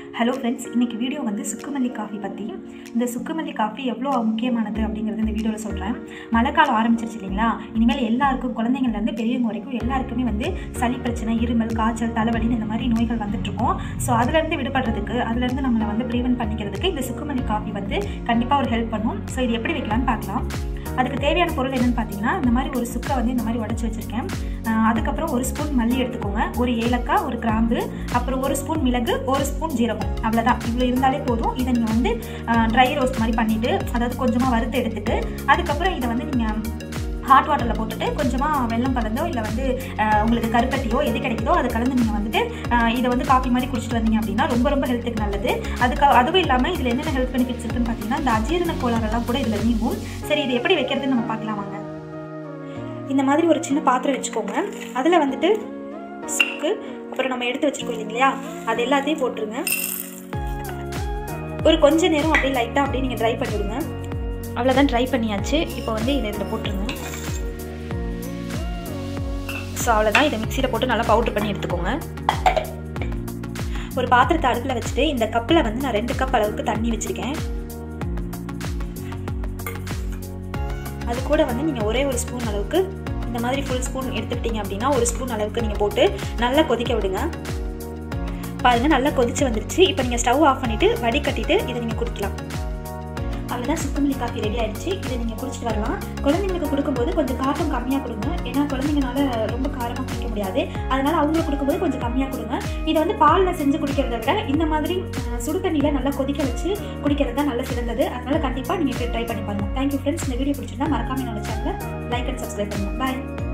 hello friends இன்றைக்கி video வந்து சுக்குமல்லி coffee பற்றி இந்த சுக்குமல்லி காஃபி எவ்வளோ முக்கியமானது அப்படிங்கிறது இந்த வீடியோவில் சொல்கிறேன் மழைக்காலம் ஆரம்பிச்சிருச்சு இல்லைங்களா இனிமேல் எல்லாருக்கும் குழந்தைங்கள்லேருந்து பெரியவங்க வரைக்கும் எல்லாருக்குமே வந்து சளி பிரச்சனை இருமல் காய்ச்சல் தலைவலின்னு இந்த மாதிரி நோய்கள் வந்துட்டுருக்கோம் ஸோ அதுலேருந்து விடுபடுறதுக்கு அதுலேருந்து நம்மளை வந்து ப்ரிவென்ட் பண்ணிக்கிறதுக்கு இந்த சுக்குமல்லி காஃபி வந்து கண்டிப்பாக ஒரு ஹெல்ப் பண்ணும் ஸோ இது எப்படி வைக்கலாம்னு பார்க்கலாம் அதுக்கு தேவையான பொருள் என்னென்னு பார்த்தீங்கன்னா இந்த மாதிரி ஒரு சுக்கை வந்து இந்த மாதிரி உடச்சி வச்சுருக்கேன் ஆஹ் அதுக்கப்புறம் ஒரு ஸ்பூன் மல்லி எடுத்துக்கோங்க ஒரு ஏலக்காய் ஒரு கிராம்பு அப்புறம் ஒரு ஸ்பூன் மிளகு ஒரு ஸ்பூன் ஜீரகம் அவ்வளோதான் இவ்வளோ இருந்தாலே போதும் இதை நீங்கள் வந்து ட்ரை ரோஸ்ட் மாதிரி பண்ணிவிட்டு அதாவது கொஞ்சமாக வறுத்து எடுத்துட்டு அதுக்கப்புறம் இதை வந்து நீங்கள் ஹாட் வாட்டரில் போட்டுட்டு கொஞ்சமாக வெல்லம் கலந்தோ இல்லை வந்து ஆஹ் உங்களுக்கு கருப்பட்டியோ எது கிடைக்குதோ அதை கலந்து நீங்கள் வந்துட்டு ஆஹ் இதை வந்து காஃபி மாதிரி குடிச்சிட்டு வந்தீங்க அப்படின்னா ரொம்ப ரொம்ப ஹெல்த்துக்கு நல்லது அதுக்கு அதுவும் இல்லாமல் இதில் என்னென்ன ஹெல்த் பெனிஃபிட்ஸ் இருக்குன்னு பார்த்தீங்கன்னா இந்த அஜீரண கோளாறெல்லாம் கூட இதில் நீங்கும் சரி இது எப்படி வைக்கிறதுன்னு நம்ம பார்க்கலாம் வாங்க இந்த மாதிரி ஒரு சின்ன பாத்திரம் வச்சுக்கோங்க அதில் வந்துட்டு சுக்கு அப்புறம் நம்ம எடுத்து வச்சுருக்கோம் இல்லைங்களா அது எல்லாத்தையும் போட்டுருங்க ஒரு கொஞ்ச நேரம் அப்படியே லைட்டாக அப்படியே நீங்கள் ட்ரை பண்ணிவிடுங்க அவ்வளோதான் ட்ரை பண்ணியாச்சு இப்போ வந்து இதை இதில் போட்டுருங்க ஸோ அவ்வளோதான் இதை மிக்சியில் போட்டு நல்லா பவுட்ரு பண்ணி எடுத்துக்கோங்க ஒரு பாத்திரத்தை அடுப்பில் வச்சுட்டு இந்த கப்பில் வந்து நான் ரெண்டு கப் அளவுக்கு தண்ணி வச்சுருக்கேன் அது கூட வந்து நீங்கள் ஒரே ஒரு ஸ்பூன் அளவுக்கு இந்த மாதிரி ஃபுல் ஸ்பூன் எடுத்துக்கிட்டீங்க அப்படின்னா ஒரு ஸ்பூன் அளவுக்கு நீங்கள் போட்டு நல்லா கொதிக்க விடுங்க பாருங்கள் நல்லா கொதிச்சு வந்துருச்சு இப்போ நீங்கள் ஸ்டவ் ஆஃப் பண்ணிவிட்டு வடிகட்டிட்டு இதை நீங்கள் குடிக்கலாம் அவ்வளோதான் சுத்தமல்லி காஃபி ரெடி ஆயிடுச்சு இதை நீங்கள் குடிச்சிட்டு வரலாம் குழந்தைங்களுக்கு கொடுக்கும்போது கொஞ்சம் காரம் கம்மியாக கொடுங்க ஏன்னா குழந்தைங்கனால ரொம்ப காரமாக குடிக்க முடியாது அதனால அவங்களுக்கு கொடுக்கும்போது கொஞ்சம் கம்மியாக கொடுங்க இதை வந்து பாலில் செஞ்சு குடிக்கிறத விட இந்த மாதிரி அஹ், சுடு தண்ணியில் நல்லா கொதிக்க வச்சு குடிக்கிறது தான் நல்ல சிறந்தது அதனால கண்டிப்பாக நீங்கள் ட்ரை பண்ணி பாருங்கள் தேங்க்யூ ஃப்ரெண்ட்ஸ் இந்த வீடியோ பிடிச்சிருந்தா மறக்காம என்னோட சேனலை லைக் அண்ட் சப்ஸ்கிரைப் பண்ணுங்கள் பாய்